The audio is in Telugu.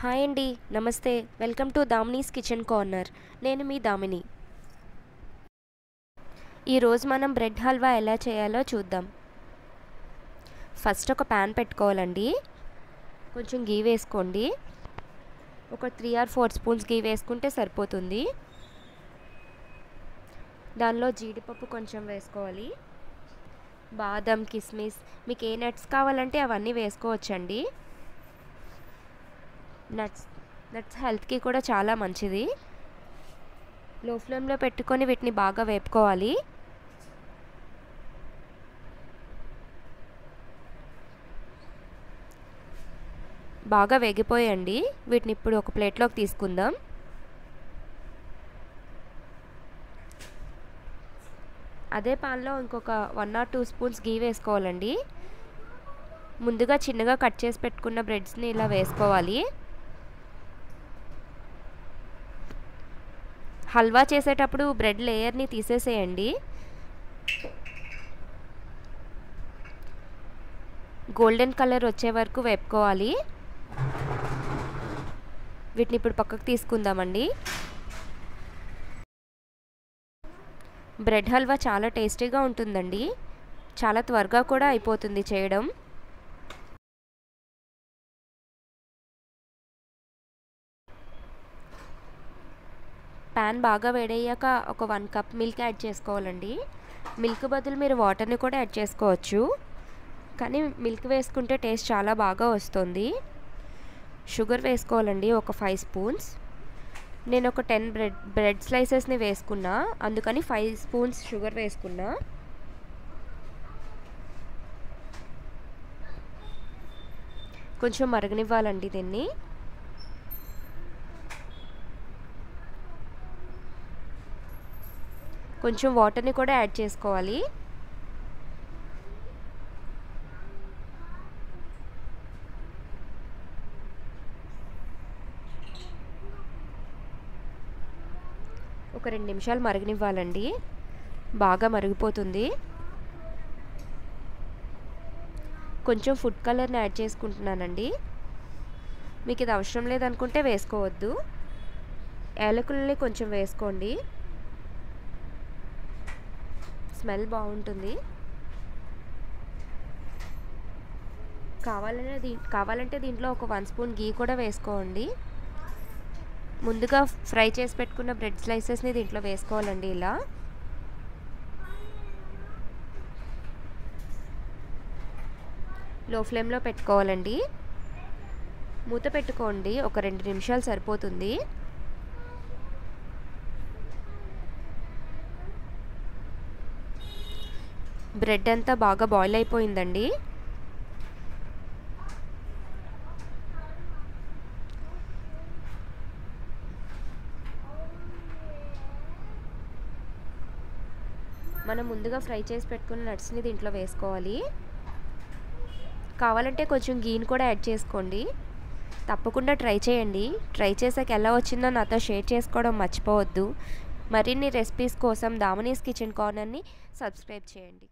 హాయ్ అండి నమస్తే welcome to Damini's kitchen corner నేను మీ దామిని ఈరోజు మనం బ్రెడ్ హల్వా ఎలా చేయాలో చూద్దాం ఫస్ట్ ఒక ప్యాన్ పెట్టుకోవాలండి కొంచెం గీ వేసుకోండి ఒక three or four spoons ghee వేసుకుంటే సరిపోతుంది దానిలో జీడిపప్పు కొంచెం వేసుకోవాలి బాదం కిస్మిస్ మీకు ఏ నట్స్ కావాలంటే అవన్నీ వేసుకోవచ్చండి నట్స్ నట్స్ హెల్త్కి కూడా చాలా మంచిది లో ఫ్లేమ్లో పెట్టుకొని వీటిని బాగా వేపుకోవాలి బాగా వేగిపోయండి వీటిని ఇప్పుడు ఒక ప్లేట్లోకి తీసుకుందాం అదే పాన్లో ఇంకొక one or two spoons ghee వేసుకోవాలండి ముందుగా చిన్నగా కట్ చేసి పెట్టుకున్న బ్రెడ్స్ని ఇలా వేసుకోవాలి హల్వా చేసేటప్పుడు బ్రెడ్ లేయర్ని తీసేసేయండి గోల్డెన్ కలర్ వచ్చే వరకు వేపుకోవాలి వీటిని ఇప్పుడు పక్కకు తీసుకుందామండి బ్రెడ్ హల్వా చాలా టేస్టీగా ఉంటుందండి చాలా త్వరగా కూడా అయిపోతుంది చేయడం ప్యాన్ బాగా వేడయ్యాక ఒక వన్ కప్ మిల్క్ యాడ్ చేసుకోవాలండి మిల్క్ బదులు మీరు వాటర్ని కూడా యాడ్ చేసుకోవచ్చు కానీ మిల్క్ వేసుకుంటే టేస్ట్ చాలా బాగా వస్తుంది షుగర్ వేసుకోవాలండి ఒక ఫైవ్ స్పూన్స్ నేను ఒక టెన్ బ్రెడ్ బ్రెడ్ స్లైసెస్ని వేసుకున్నా అందుకని ఫైవ్ స్పూన్స్ షుగర్ వేసుకున్నా కొంచెం మరగనివ్వాలండి దీన్ని కొంచెం వాటర్ని కూడా యాడ్ చేసుకోవాలి ఒక రెండు నిమిషాలు మరగనివ్వాలండి బాగా మరిగిపోతుంది కొంచెం ఫుడ్ కలర్ని యాడ్ చేసుకుంటున్నానండి మీకు ఇది అవసరం లేదనుకుంటే వేసుకోవద్దు యాలకులని కొంచెం వేసుకోండి స్మెల్ బాగుంటుంది కావాలనే దీ కావాలంటే దీంట్లో ఒక వన్ స్పూన్ గీ కూడా వేసుకోండి ముందుగా ఫ్రై చేసి పెట్టుకున్న బ్రెడ్ స్లైసెస్ని దీంట్లో వేసుకోవాలండి ఇలా లో ఫ్లేమ్లో పెట్టుకోవాలండి మూత పెట్టుకోండి ఒక రెండు నిమిషాలు సరిపోతుంది బ్రెడ్ అంతా బాగా బాయిల్ అయిపోయిందండి మనం ముందుగా ఫ్రై చేసి పెట్టుకున్న నట్స్ని దీంట్లో వేసుకోవాలి కావాలంటే కొంచెం గీని కూడా యాడ్ చేసుకోండి తప్పకుండా ట్రై చేయండి ట్రై చేసాక ఎలా వచ్చిందో నాతో షేర్ చేసుకోవడం మర్చిపోవద్దు మరిన్ని రెసిపీస్ కోసం దామనీస్ కిచెన్ కార్నర్ని సబ్స్క్రైబ్ చేయండి